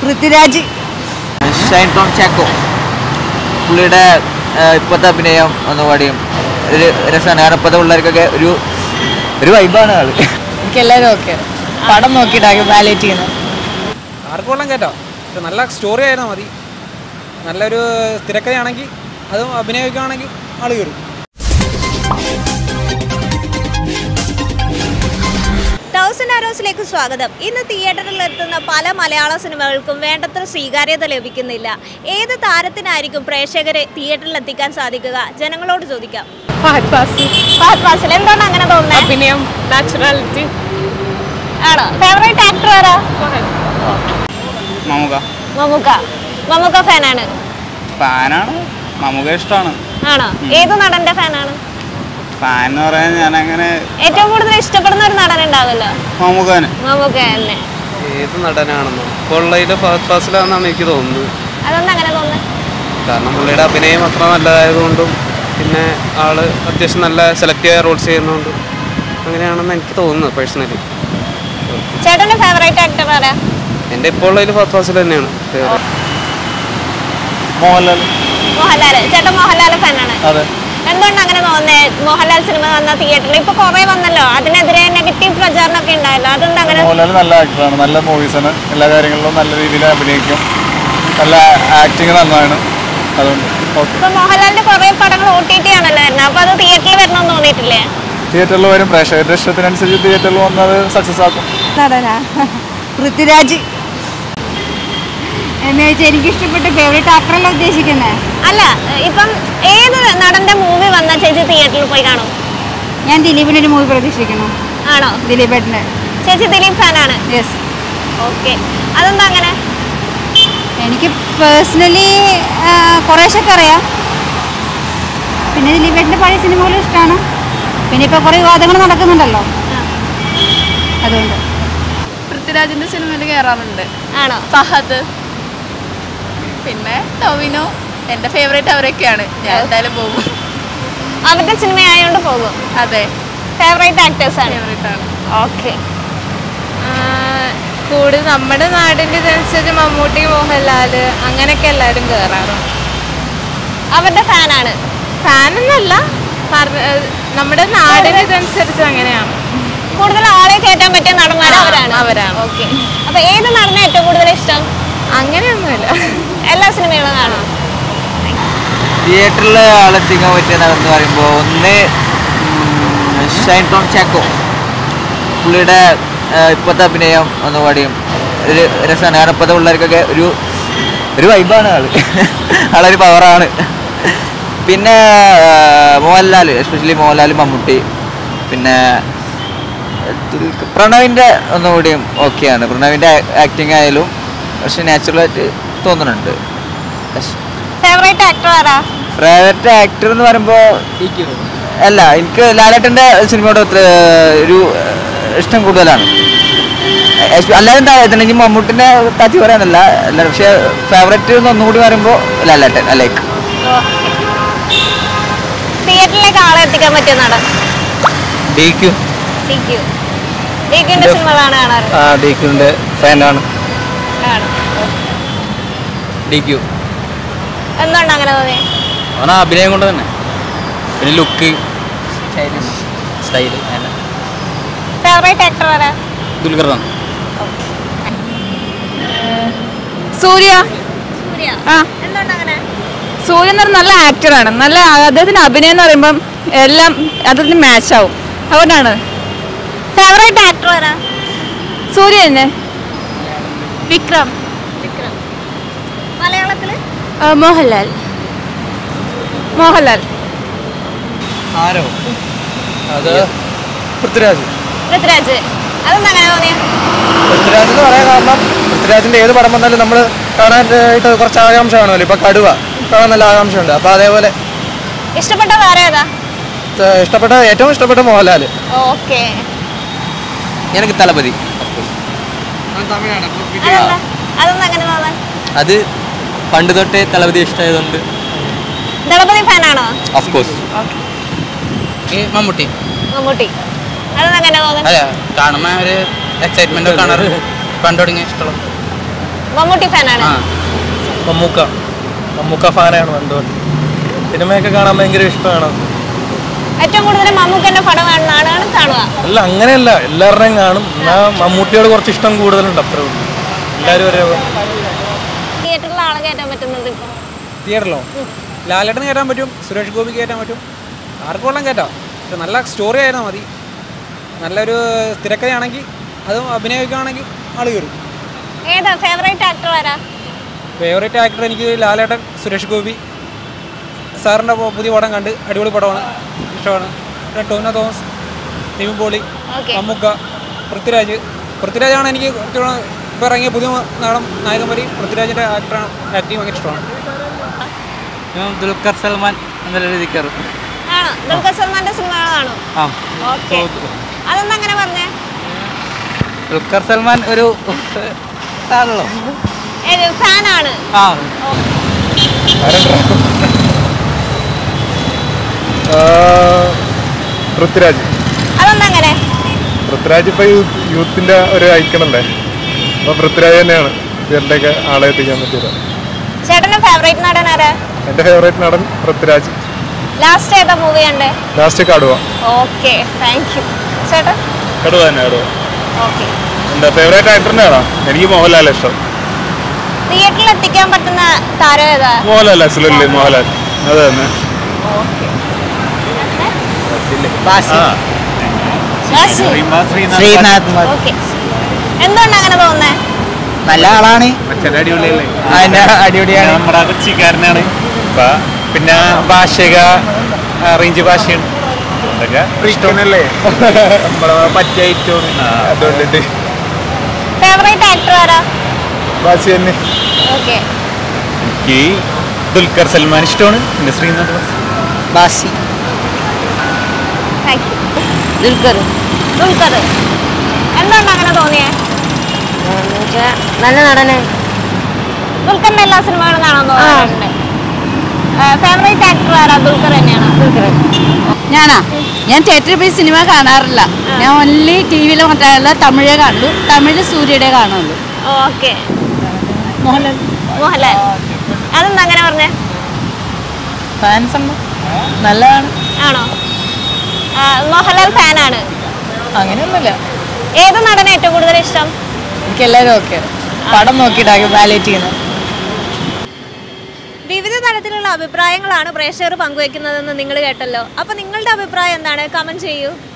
Prithviraj Shine Tom Chacko പുള്ളിയുടെ ആ, ഇപ്പോഴത്തെ അഭിനയം ഒന്നുപാടിയും ഒരു രസമാണ് കാരണം ഇപ്പോഴത്തെ പിള്ളേർക്കൊക്കെ ഒരു ഒരു വൈബാണ് ആള് എനിക്ക് എല്ലാവരും ഓക്കെ പടം നോക്കിയിട്ടാണ് വാലേറ്റ് ചെയ്യുന്നത് ആർക്ക് കൊള്ളാം കേട്ടോ ഇത് നല്ല സ്റ്റോറി ആയിരുന്നാൽ മതി നല്ലൊരു തിരക്കഥയാണെങ്കിൽ അതും അഭിനയിക്കുകയാണെങ്കിൽ ആൾ കയറും തൗസൻഡ് ആരോസിലേക്ക് സ്വാഗതം ഇന്ന് തിയേറ്ററിൽ എത്തുന്ന പല മലയാള സിനിമകൾക്കും വേണ്ടത്ര സ്വീകാര്യത ലഭിക്കുന്നില്ല ഏത് താരത്തിനായിരിക്കും പ്രേക്ഷകരെ തിയേറ്ററിൽ എത്തിക്കാൻ സാധിക്കുക ജനങ്ങളോട് ചോദിക്കാം ഫഹദ് ഫാസിൽ ഫഹദ് ഫാസിൽ എന്താണ് അങ്ങനെ തോന്നുന്നത് അഭിനയം നാച്ചുറാലിറ്റി ആണോ ഫേവറേറ്റ് ആക്ടർ ആരാ മമുക മമ്മൂക്ക മമ്മൂക്ക ഫാനാണ് ഫാനാണ് മമുക ഇഷ്ടമാണ് ആണോ ഏത് നടന്റെ ഫാനാണ് ഫാൻ എന്ന് പറയാൻ ഞാൻ അങ്ങനെ ഏറ്റവും കൂടുതൽ ഇഷ്ടപ്പെടുന്ന ഒരു നടൻ ഉണ്ടാവുമല്ലോ മമുകന് മമ്മൂക്ക തന്നെ ഏത് നടനാണെന്നോ കൊള്ളയിലെ ഫഹദ് ഫാസിലാണെന്നാണ് എനിക്ക് തോന്നുന്നത് അതൊന്നും അങ്ങനെ തോന്നുന്നത് കാരണം പുള്ളിയുടെ അഭിനയം അത്ര നല്ലതായതുകൊണ്ടും പിന്നെ ആള് അത്യാവശ്യം നല്ല സെലക്ട് ചെയ്ത റോൾസ് ചെയ്യുന്നതുകൊണ്ടും അങ്ങനെയാണെന്ന് എനിക്ക് തോന്നുന്നത് പേഴ്സണലി ചേട്ടന്റെ ഫേവറേറ്റ് ആക്ടർ ആരാ എൻ്റെ ഇപ്പോൾ ഉള്ളതിൽ ഫഹദ് ഫാസിൽ തന്നെയാണ് favourite. മോഹൻലാൽ മോഹൻലാൽ ചേട്ടൻ മോഹൻലാൽ ഫാനാണ് അതെ എന്തുകൊണ്ട് അങ്ങനെ തോന്നുന്നേ മോഹൻലാൽ സിനിമ വന്ന തിയേറ്ററിൽ ഇപ്പൊ കുറെ വന്നല്ലോ അതിനെതിരെ നെഗറ്റീവ് പ്രചാരണമൊക്കെ ഉണ്ടായല്ലോ അതെന്താ അങ്ങനെ മോഹൻലാൽ നല്ല ആക്ടറാണ് നല്ല മൂവീസാണ് എല്ലാ കാര്യങ്ങളിലും നല്ല രീതിയിൽ അഭിനയിക്കും നല്ല ആക്ടിങ് നന്നാണ് അതുകൊണ്ട് ഓക്കെ ഇപ്പൊ മോഹൻലാലിന്റെ കുറെ പടങ്ങൾ ഒ ടി ടി ആണല്ലോ വരുന്നത് അപ്പൊ അത് തിയേറ്ററിൽ വരണമെന്ന് തോന്നിയിട്ടില്ലേ തിയേറ്ററിൽ വരും പ്രേക്ഷകരുടെ ഇഷ്ടത്തിനനുസരിച്ച് തിയേറ്ററിൽ വന്നത് സക്സസ് ആക്കും നടനാ പൃഥ്വിരാജ് എന്ന് വെച്ചാൽ എനിക്ക് ഇഷ്ടപ്പെട്ട ഫേവറേറ്റ് ആക്ടറല്ല ഉദ്ദേശിക്കുന്നത് അല്ല ഇപ്പം ഏത് നടന്റെ മൂവി വന്ന ചേച്ചി തിയേറ്ററിൽ പോയി കാണും ഞാൻ ദിലീപിൻ്റെ ഒരു മൂവി പ്രതീക്ഷിക്കുന്നു ആണോ ദിലീപേട്ടൻ്റെ ചേച്ചി ദിലീപ് ഫാനാണ് യെസ് ഓക്കെ അതെന്താ അങ്ങനെ എനിക്ക് പേഴ്സണലി കുറേശ്ശൊക്കെ അറിയാം പിന്നെ ദിലീപേട്ടൻ്റെ പഴയ സിനിമകളും ഇഷ്ടമാണ് പിന്നെ ഇപ്പോൾ കുറേ വിവാദങ്ങൾ നടക്കുന്നുണ്ടല്ലോ അതുകൊണ്ട് പൃഥ്വിരാജിന്റെ സിനിമയിൽ കയറാറുണ്ട് ആണോ ഫഹദ് പിന്നെ ടൊവിനോ എൻ്റെ ഫേവറേറ്റ് അവരൊക്കെയാണ് ഞാൻ എന്തായാലും പോകും അവരുടെ സിനിമ ആയതുകൊണ്ട് പോകും അതെ ഫേവറേറ്റ് ആക്ടേഴ്സ് ആണ് ഫേവറേറ്റ് ആണ് ഓക്കെ കൂടുതൽ നമ്മുടെ നാടിൻ്റെ ഇതനുസരിച്ച് മമ്മൂട്ടി മോഹൻലാൽ അങ്ങനെയൊക്കെ എല്ലാവരും കയറാറുണ്ട് അവരുടെ ഫാനാണ് ഫാനൊന്നല്ല പറഞ്ഞ ഏഹ് നമ്മുടെ നാടിന് ഇതനുസരിച്ച് അങ്ങനെയാണ് കൂടുതൽ ആളെ കയറ്റാൻ പറ്റിയ നടന്മാർ ആ, അവരാണ് അവരാണ്. ഓക്കെ അപ്പൊ ഏത് നടനെ ഏറ്റവും കൂടുതൽ ഇഷ്ടം അങ്ങനെയൊന്നുമില്ല എല്ലാ സിനിമകളും കാണും തിയേറ്ററിൽ ആളെത്തിക്കാൻ പറ്റിയ നടന്ന് പറയുമ്പോൾ ഒന്ന് ഉം, ഷൈൻ ടോം ചാക്കോ പുള്ളിയുടെ ആ, ഇപ്പോഴത്തെ അഭിനയം ഒന്നുപാടിയും ഒരു രസമാണ് കാരണം ഇപ്പോഴത്തെ പിള്ളേർക്കൊക്കെ ഒരു ഒരു വൈബാണ് ആള് ആളൊരു പവറാണ് പിന്നെ ആ, മോഹൻലാൽ എസ്പെഷ്യലി മോഹൻലാൽ മമ്മൂട്ടി പിന്നെ ദുൽഖ- പ്രണവിൻ്റെ ഒന്നുകൂടിയും ഓക്കെയാണ് പ്രണവിൻ്റെ ആക്ടിങ് ആയാലും പക്ഷെ നാച്ചുറലായിട്ട് തോന്നുന്നുണ്ട് ഫേവറേറ്റ് ആക്ടർ ആരാ ഫേവററ്റ് ആക്ടർ എന്ന് പറയുമ്പോൾ അല്ല എനിക്ക് ലാലേട്ടൻ്റെ സിനിമയോട് അത്ര ഒരു ഏഹ്, ഇഷ്ടം കൂടുതലാണ് എസ്- അല്ലാതെ താഴത്തുണ്ടെങ്കിൽ മമ്മൂട്ടിൻ്റെ താത്തി പറയാനല്ല അല്ല പക്ഷേ ഫേവററ്റ് എന്ന് ഒന്നുകൂടി പറയുമ്പോൾ ലാലേട്ടൻ ലൈക്ക് തിയേറ്ററിലേക്ക് ആളെ എത്തിക്കാൻ പറ്റിയ നടൻ D Q D Q D ക്യുന്റെ സിനിമകളാണ് കാണാറ് ആ ഡി ക്യുവിൻ്റെ ഫാനാണ് ആണ് ഡി ക്യു എന്തുകൊണ്ട് അങ്ങനെ തോന്നി അവൻ ആ അഭിനയം കൊണ്ട് തന്നെ പിന്നെ ലുക്ക് സ്റ്റൈല് ഫേവറേറ്റ് ആക്ടർ ആരാ ദുൽഖറാണ് സൂര്യ സൂര്യ ആ എന്തുകൊണ്ട് അങ്ങനെ സൂര്യ എന്ന് പറഞ്ഞാൽ നല്ല ആക്ടറാണ് നല്ല അദ്ദേഹത്തിന്റെ അഭിനയം എന്ന് പറയുമ്പം എല്ലാം അദ്ദേഹത്തിന് മാച്ച് ആവും അതുകൊണ്ടാണ് ഫേവറേറ്റ് ആക്ടർ ആരാ സൂര്യ തന്നെ വിക്രം വിക്രം മലയാളത്തില് മോഹൻലാൽ മോഹൻലാൽ ആരോ അത് പൃഥ്വിരാജ് പൃഥ്വിരാജ് അതെന്താ അങ്ങനെ തോന്നിയ പൃഥ്വിരാജ് എന്ന് പറയാൻ കാരണം പൃഥ്വിരാജിന്റെ ഏത് പടം വന്നാലും നമ്മൾ കാണാനായിട്ട് കുറച്ച് ആകാംക്ഷ കാണുമല്ലോ ഇപ്പൊ കടുവ കാണാൻ നല്ല ആകാംക്ഷയുണ്ട് അപ്പൊ അതേപോലെ ഇഷ്ടപ്പെട്ട താരം ഏതാ ഏഹ്, ഇഷ്ടപ്പെട്ട ഏറ്റവും ഇഷ്ടപ്പെട്ട മോഹൻലാൽ ഓക്കെ എനിക്ക് തലപതി അതെന്താ അതൊന്നും അങ്ങനെ തോന്നാൻ അത് പണ്ട് തൊട്ടേ തലപതി ഇഷ്ടമായതുകൊണ്ട് ദളപതി ഫാനാണോ ഓഫ് കോഴ്സ് മമ്മൂട്ടി മമ്മൂട്ടി അതൊന്നും അങ്ങനെ തോന്നുന്നു അല്ല കാണുമ്പോൾ ഒരു എക്സൈറ്റ്മെന്റ് കാണാറ് പണ്ട് തുടങ്ങിയ ഇഷ്ടമുള്ള മമ്മൂട്ടി ഫാനാണ് മമ്മൂക്ക മമ്മൂക്ക ഫാനാണ് എന്തുകൊണ്ട് സിനിമയൊക്കെ കാണാൻ ഭയങ്കര ഇഷ്ടമാണ് ഏറ്റവും കൂടുതൽ മമ്മൂക്കന്റെ പടം കാണുന്നതാണ് കാണുക അല്ല അങ്ങനെയല്ല എല്ലാവരുടെയും കാണും എന്നാൽ മമ്മൂട്ടിയോട് കുറച്ച് ഇഷ്ടം കൂടുതലുണ്ട് അത്രേ ഉള്ളൂ എല്ലാവരും ഒരേ തിയേറ്ററിൽ ആളെ കയറ്റാൻ പറ്റുന്നത് ഇപ്പം തിയേറ്ററിലോ ലാലേട്ടന് കയറ്റാൻ പറ്റും സുരേഷ് ഗോപിക്ക് കയറ്റാൻ പറ്റും ആർക്ക് വെള്ളം കയറ്റാം പക്ഷെ നല്ല സ്റ്റോറി ആയിരുന്നാൽ മതി നല്ലൊരു തിരക്കഥയാണെങ്കിൽ അതും അഭിനയിക്കുകയാണെങ്കിൽ ആൾ കയറും ഏതാ ഫേവറേറ്റ് ആക്ടർ ആരാ ഫേവറേറ്റ് ആക്ടർ എനിക്ക് ലാലേട്ടൻ സുരേഷ് ഗോപി സാറിൻ്റെ പുതിയ പടം കണ്ട് അടിപൊളി പടമാണ് ഇഷ്ടമാണ് പിന്നെ ടോവിനോ തോമസ് നിവിൻ പോളി Okay. മമ്മൂക്ക പൃഥ്വിരാജ് പൃഥ്വിരാജാണ് എനിക്ക് കുറച്ചുകൂടെ ഇപ്പോൾ ഇറങ്ങിയ പുതിയ നാടൻ നായകൻ വരി പൃഥ്വിരാജിൻ്റെ ആക്ടറാണ് ആക്ടിങ് ഭയങ്കര ഇഷ്ടമാണ് ദുൽഖർ സൽമാൻ എന്നുള്ള രീതിക്ക് ആണോ ദുൽഖർ സൽമാന്റെ സിനിമകൾ കാണും ആ ഓക്കെ അതെന്താ അങ്ങനെ പറഞ്ഞേ ദുൽഖർ സൽമാൻ ഒരു ആണല്ലോ ഫാനാണ് ആ പൃഥ്വിരാജ് അതെന്താ അങ്ങനെ പൃഥ്വിരാജ് ഇപ്പോൾ യൂത്തിൻ്റെ ഒരു ഐക്കണല്ലേ അപ്പോൾ പൃഥ്വിരാജ് തന്നെയാണ് ഇതിൻ്റെയൊക്കെ ആളെ എത്തിക്കാൻ പറ്റിയത് ചേട്ടന്റെ ഫേവറേറ്റ് നടൻ ആരാ എൻ്റെ ഫേവറേറ്റ് നടൻ പൃഥ്വിരാജ് ലാസ്റ്റ് ഏതാ മൂവി കണ്ടേ last Kaduva okay thank you ചേട്ടൻ കടുവ തന്നെ കടുവ ഓക്കെ എൻ്റെ ഫേവറേറ്റ് ആക്ടറിൻ്റെ ആണോ എനിക്ക് മോഹൻലാൽ ഇഷ്ടം തിയേറ്ററിൽ എത്തിക്കാൻ പറ്റുന്ന താരം ഏതാ മോഹൻലാൽ അസുലല്ലേ മോഹൻലാൽ അത് തന്നെ ശ്രീനാഥ് ഓക്കെ എന്തുകൊണ്ടാ അങ്ങനെ തോന്നുന്നേ നല്ല ആളാണ് അച്ഛൻ്റെ അടിപൊളിയല്ലേ അതിന്റെ അടിപൊളിയാണ് നമ്മുടെ കൊച്ചിക്കാരനാണ് പിന്നെ ഭാഷക റേഞ്ച് ഭാഷയാണ് ഇഷ്ടമല്ലേ നമ്മളെ പറ്റിയ ഐറ്റം അതുകൊണ്ടിട്ട് ഫേവറേറ്റ് ആക്ടർ ആരാ ബാസി തന്നെ ഓക്കെ എനിക്ക് ദുൽഖർ സൽമാൻ ഇഷ്ടമാണ് പിന്നെ ശ്രീനാഥ് ബാസി താങ്ക് യു ദുൽഖർ ദുൽഖർ എന്തുകൊണ്ടാ അങ്ങനെ തോന്നിയേ നല്ല നടന് ദുൽഖറിന്റെ എല്ലാ സിനിമകളും കാണാൻ തോന്നാറുണ്ട് ഫേവറേറ്റ് ആക്ടർ ആരാ ദുൽഖർ തന്നെയാണ് ഞാനാ ഞാൻ തിയേറ്ററിൽ പോയി സിനിമ കാണാറില്ല ഞാൻ ഓൺലി ടി വിയിൽ മാത്രമല്ല തമിഴേ കാണുള്ളൂ തമിഴ് സൂര്യയുടെ കാണുള്ളൂ ഓക്കെ മോഹൻലാൽ മോഹൻലാൽ അതെന്താ അങ്ങനെ പറഞ്ഞേ ഫാൻസ് ഉണ്ട് നല്ലതാണ് ആണോ ആ, മോഹൻലാൽ ഫാനാണ് അങ്ങനെയൊന്നുമില്ല ഏത് നടനെ ഏറ്റവും കൂടുതൽ ഇഷ്ടം എനിക്ക് എല്ലാവരും ഓക്കെ പടം നോക്കിയിട്ടാണ് വാലേറ്റ് ചെയ്യുന്നത് വിവിധ തരത്തിലുള്ള അഭിപ്രായങ്ങളാണ് പ്രേക്ഷകർ പങ്കുവെക്കുന്നതെന്ന് നിങ്ങൾ കേട്ടല്ലോ അപ്പൊ നിങ്ങളുടെ അഭിപ്രായം എന്താണ് കമന്റ് ചെയ്യൂ